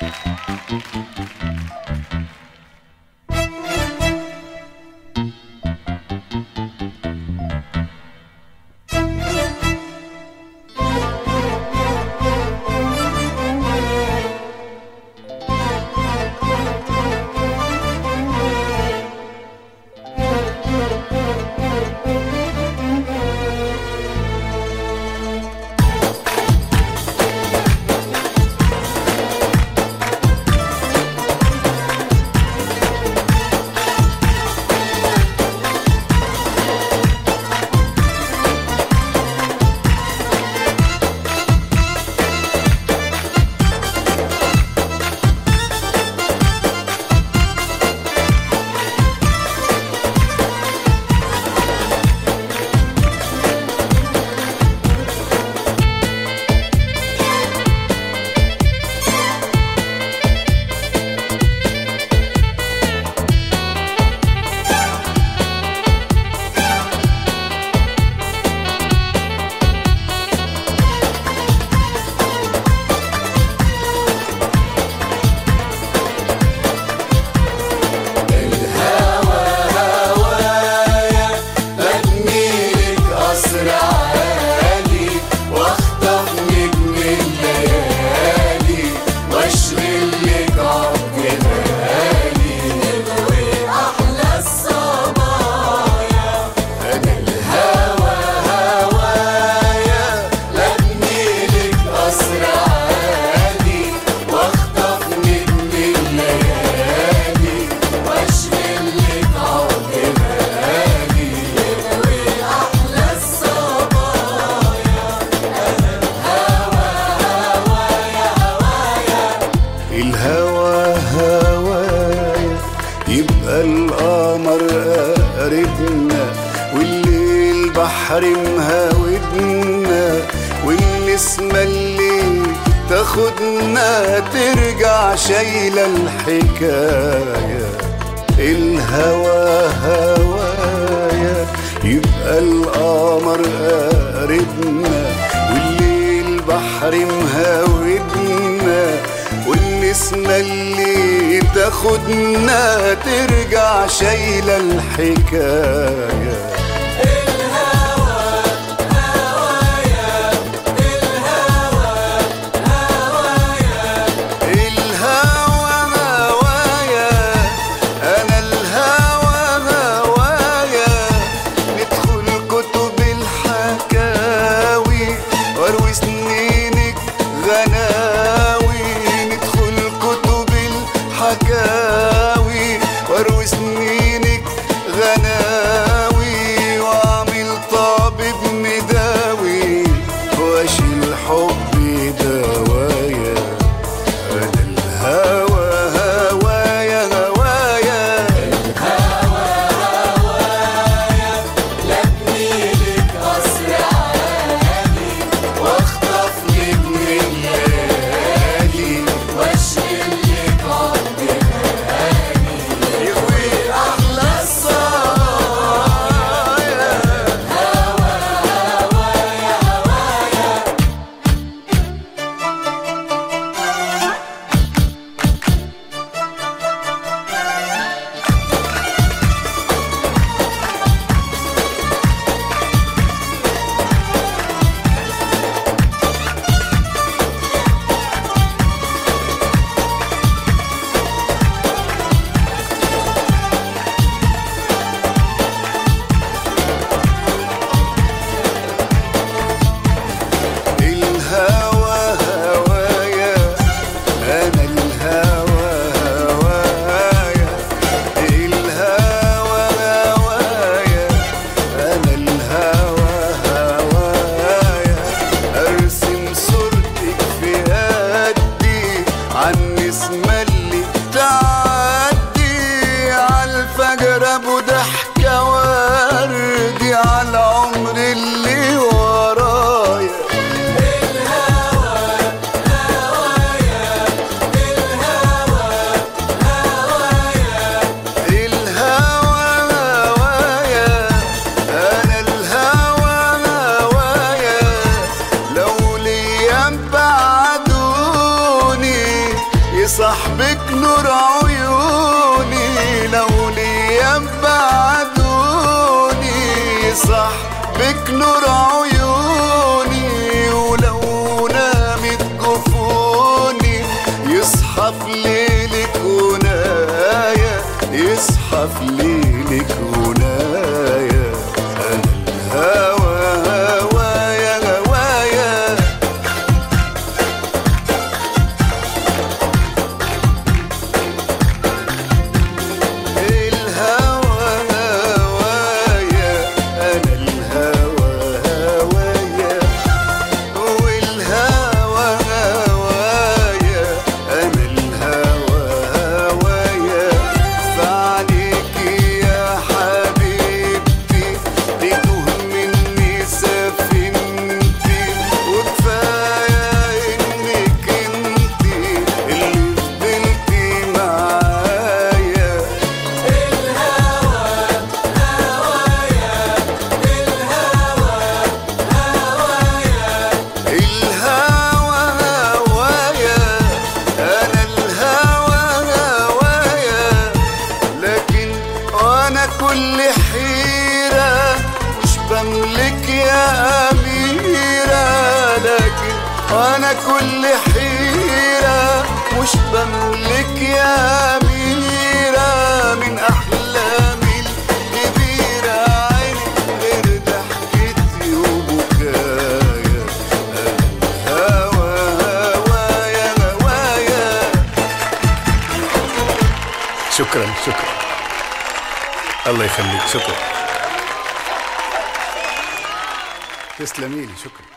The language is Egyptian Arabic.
البحر مهاودنا والنسمة اللي تاخدنا ترجع شايلة الحكاية الهوى هوايا يبقى القمر قاربنا والليل بحر مهاودنا والنسمة اللي تاخدنا ترجع شايلة الحكاية الهوى هوايا انا الهوى هوايا ندخل كتب الحكاوي واروي سنينك غناوي ندخل كتب الحكاوي واروي سنينك غناوي واعمل طبيب مداوي واشيل حبي دوايا انا الهوى هوايا هوايا واخطف نجم الليالي يهوي احلى الصايا الهوى هوايا انا الهوى هوايا الهوى هوايا انا الهوى هوايا ارسم صورتك في قدي عالنسمة اللي تعدي عالفجر ابو ضحكة وردي عالعمر اللي ورايا الهوى هوايا انا الهوى هوايا لو لي بعدوني يص بك نور عيوني ولو نامت جفوني يصحى في ليلك هنايا يصحى في ليلك هنايا أنا الهوى هوايا هوايا الهوى هوايا أنا الهوى هوايا والهوى هوايا أنا الهوى هوايا فعليك يا حبيبتي تتوه مني سفينتي وكفاية إنك انتي اللي فضلتي معايا الهوى هوايا انا الهوى هوايا لكن وانا كل حيرة مش بملك يا اميرة لكن وانا كل حيرة مش بملك يا اميرة من احلامي الكبيرة عيني غير ضحكتي وبكايا هوا هوايا هوايا شكرا شكرا الله يخليك شكرا تسلمي لي شكرا